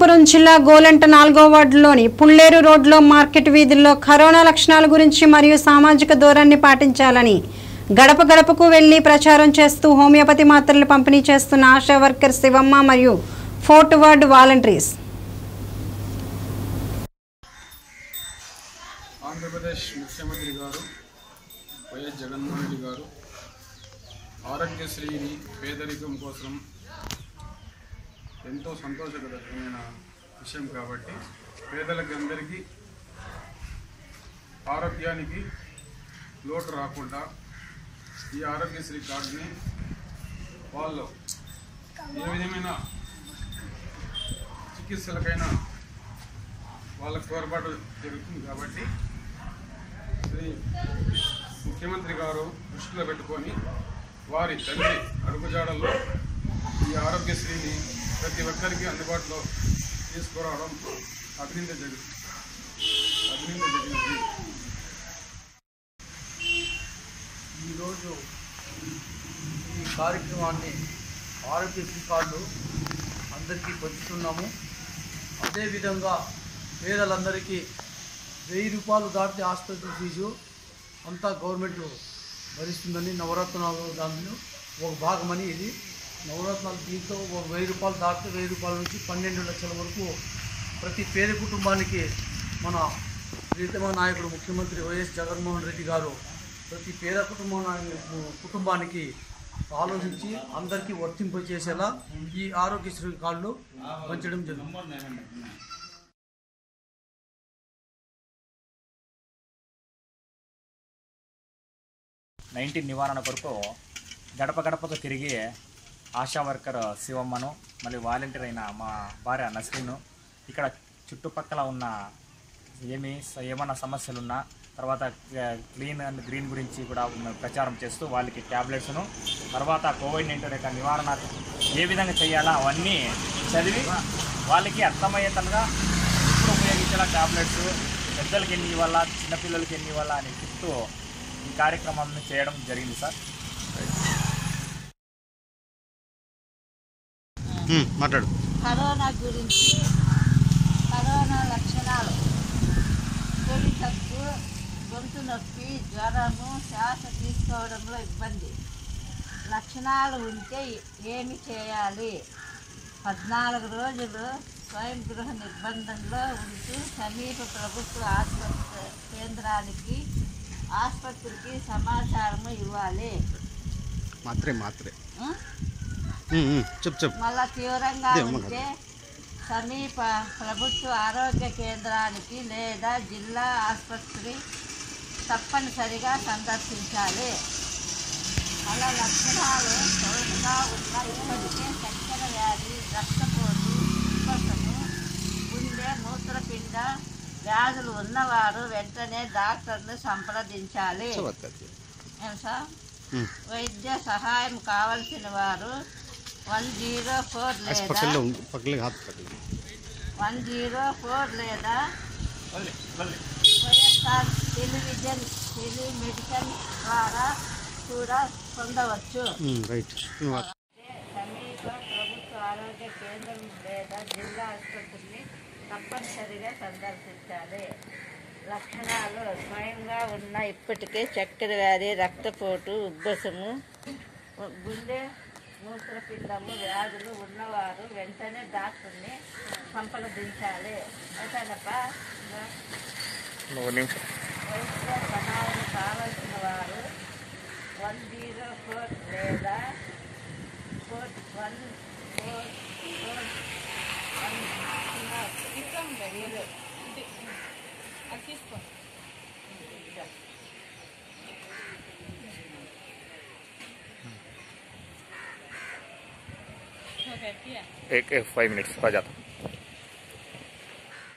అనంతపురం జిల్లా గోలంట నాలుగో వార్డులోని పుల్లేరు రోడ్లో మార్కెట్ వీధుల్లో కరోనా లక్షణాల గురించి మరియు సామాజిక దూరాన్ని పాటించాలని గడప గడపకు వెళ్లి ప్రచారం చేస్తూ హోమియోపతి మాత్రలు పంపిణీ చేస్తున్న ఆశా వర్కర్ శివమ్మ మరియు ఫోర్ట్ వార్డు వాలంటీర్స్ ఆంధ్రప్రదేశ్ ముఖ్యమంత్రి గారు వైఎస్ జగన్మోహన్ రెడ్డి గారు ఆరోగ్యశ్రీని పేదరికం కోసం ఎంతో సంతోషకరమైన విషయం కాబట్టి పేదలకి అందరికీ ఆరోగ్యానికి లోటు రాకుండా ఈ ఆరోగ్యశ్రీ కార్డుని వాళ్ళు ఏ విధమైన చికిత్సలకైనా వాళ్ళకు తోడ్పాటు జరుగుతుంది కాబట్టి శ్రీ ముఖ్యమంత్రి గారు దృష్టిలో పెట్టుకొని వారి తల్లి అడుగుజాడల్లో ఈ ఆరోగ్యశ్రీని ప్రతి ఒక్కరికి అందుబాటులో తీసుకురావడం అభినందజగి అభినందజగినది ఈరోజు ఈ కార్యక్రమాన్ని ఆరోగ్యశ్రీ కార్డు అందరికీ పంచుతున్నాము అదేవిధంగా పేదలందరికీ వెయ్యి రూపాయలు దాటితే హాస్పిటల్ ఫీజు అంతా గవర్నమెంట్ భరిస్తుందని నవరత్నాలు దానిలో ఒక భాగమని ఇది నవరత్నాలు దీంతో ఒక వెయ్యి రూపాయలు దాటితే వెయ్యి రూపాయల నుంచి పన్నెండు లక్షల వరకు ప్రతి పేద కుటుంబానికి మన ప్రీతమ నాయకుడు ముఖ్యమంత్రి వైఎస్ జగన్మోహన్ రెడ్డి గారు ప్రతి పేద కుటుంబాన్ని కుటుంబానికి ఆలోచించి అందరికీ వర్తింపచేసేలా ఈ ఆరోగ్యశ్రీ కార్డులు పంచడం జరుగుతుంది నైన్టీన్ నివారణ కొరకు గడప గడపకు తిరిగి ఆశా వర్కర్ శివమ్మను మళ్ళీ వాలంటీర్ అయిన మా భార్య నస్రీను ఇక్కడ చుట్టుపక్కల ఉన్న ఏమి స- ఏమన్నా సమస్యలున్నా తర్వాత క్లీన్ అండ్ గ్రీన్ గురించి కూడా మేము ప్రచారం చేస్తూ వాళ్ళకి ట్యాబ్లెట్స్ను తర్వాత కోవిడ్ నైన్టీన్ యొక్క నివారణ ఏ విధంగా చేయాలో అవన్నీ చదివి వాళ్ళకి అర్థమయ్యేటట్టుగా ఎప్పుడు ఉపయోగించేలా ట్యాబ్లెట్స్ పెద్దలకి ఎన్ని ఇవ్వాలా చిన్నపిల్లలకి ఎన్ని ఇవ్వాలా అని చెప్తూ ఈ కార్యక్రమాన్ని చేయడం జరిగింది సార్ మాట్లాడు కరోనా గురించి కరోనా లక్షణాలు తొలి తగ్గు గొంతు నొప్పి జ్వరము శ్వాస తీసుకోవడంలో ఇబ్బంది లక్షణాలు ఉంటే ఏమి చేయాలి పద్నాలుగు రోజులు స్వయం గృహ నిర్బంధంలో ఉంటూ సమీప ప్రభుత్వ ఆసుపత్రి కేంద్రానికి ఆసుపత్రికి సమాచారము ఇవ్వాలి మాత్రే మాత్రే ఉం? చెప్పు చెప్పు మళ్ళా తీవ్రంగా ఇదే అమ్మ ఉంటే సమీప ప్రభుత్వ ఆరోగ్య కేంద్రానికి లేదా జిల్లా ఆసుపత్రి తప్పనిసరిగా సందర్శించాలి మళ్ళా లక్షణాలు తొలగా ఉన్న ఇప్పటికే చక్కెర వ్యాధి రక్తపోటు ఉబ్బసము గుండె మూత్రపిండ వ్యాధులు ఉన్నవారు వెంటనే డాక్టర్ని సంప్రదించాలి ఏం సార్ వైద్య సహాయం కావలసిన వారు వన్ జీరో ఫోర్ లేదా పక్కలో పక్కలే హాత్ పక్కలే వన్ జీరో ఫోర్ లేదా వైఎస్ఆర్ టెలివిజన్ టెలిమెడిసిన్ ద్వారా కూడా పొందవచ్చు రైట్ సమీప ప్రభుత్వ ఆరోగ్య కేంద్రం లేదా జిల్లా ఆసుపత్రిని తప్పనిసరిగా సందర్శించాలి లక్షణాలు స్వయంగా ఉన్న ఇప్పటికే చక్కెర వ్యాధి రక్తపోటు ఉబ్బసము గుండె మూత్రపిండము వ్యాధులు ఉన్నవారు వెంటనే డాక్టర్ని సంప్రదించాలి అయితేనప్ప ఒక నిమిషం వైద్య సహాయం కావలసిన వారు వన్ జీరో ఫోర్ లేదా four one four four one zero एक फाइव मिनट्स आ जाता